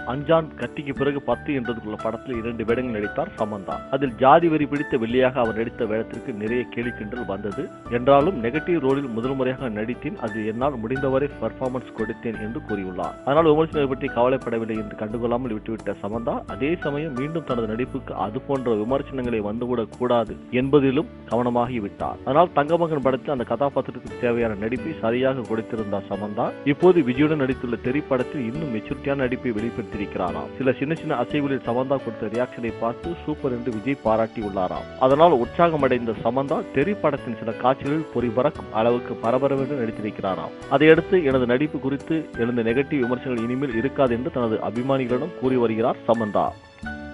அஞ்சான் கத்திக்கு பிறகு பத்து என்றதுக்குள்ள படத்தில் இரண்டு வேடங்கள் நடித்தார் சமந்தா அதில் ஜாதி வெறி பிடித்த வெள்ளியாக அவர் நடித்த வேடத்திற்கு நிறைய கேலி கிண்டல் வந்தது என்றாலும் நெகட்டிவ் ரோலில் முதல் முறையாக நடித்தேன் அது என்னால் முடிந்தவரை பெர்ஃபார்மன்ஸ் கொடுத்தேன் என்று கூறியுள்ளார் ஆனால் விமர்சனத்தை பற்றி கவலைப்படவில்லை என்று கண்டுகொள்ளாமல் விட்டுவிட்ட சமந்தா அதே சமயம் மீண்டும் தனது நடிப்புக்கு அது போன்ற விமர்சனங்களை வந்துவிடக் கூடாது என்பதிலும் கவனமாகிவிட்டார் அதனால் தங்கமகன் படத்தில் அந்த கதாபாத்திரத்துக்கு தேவையான நடிப்பை சரியாக கொடுத்திருந்தார் சமந்தா இப்போது விஜயுடன் நடித்துள்ள தெரி படத்தில் இன்னும் மெச்சூரிட்டியான நடிப்பை வெளிப்படுத்தியிருக்கிறாராம் சில சின்ன சின்ன அசைவுகளில் சமந்தா கொடுத்த ரியாக்ஷனை பார்த்து சூப்பர் என்று விஜய் பாராட்டி உள்ளாராம் அதனால் உற்சாகமடைந்த சமந்தா தெரி படத்தின் சில காட்சிகளில் பொறிபறக்கும் அளவுக்கு பரபரவென்று நடித்திருக்கிறாராம் அதையடுத்து எனது நடிப்பு குறித்து எழுந்த நெகட்டிவ் விமர்சனங்கள் இனிமேல் இருக்காது என்று தனது அபிமானிகளிடம் கூறி வருகிறார் சமந்தா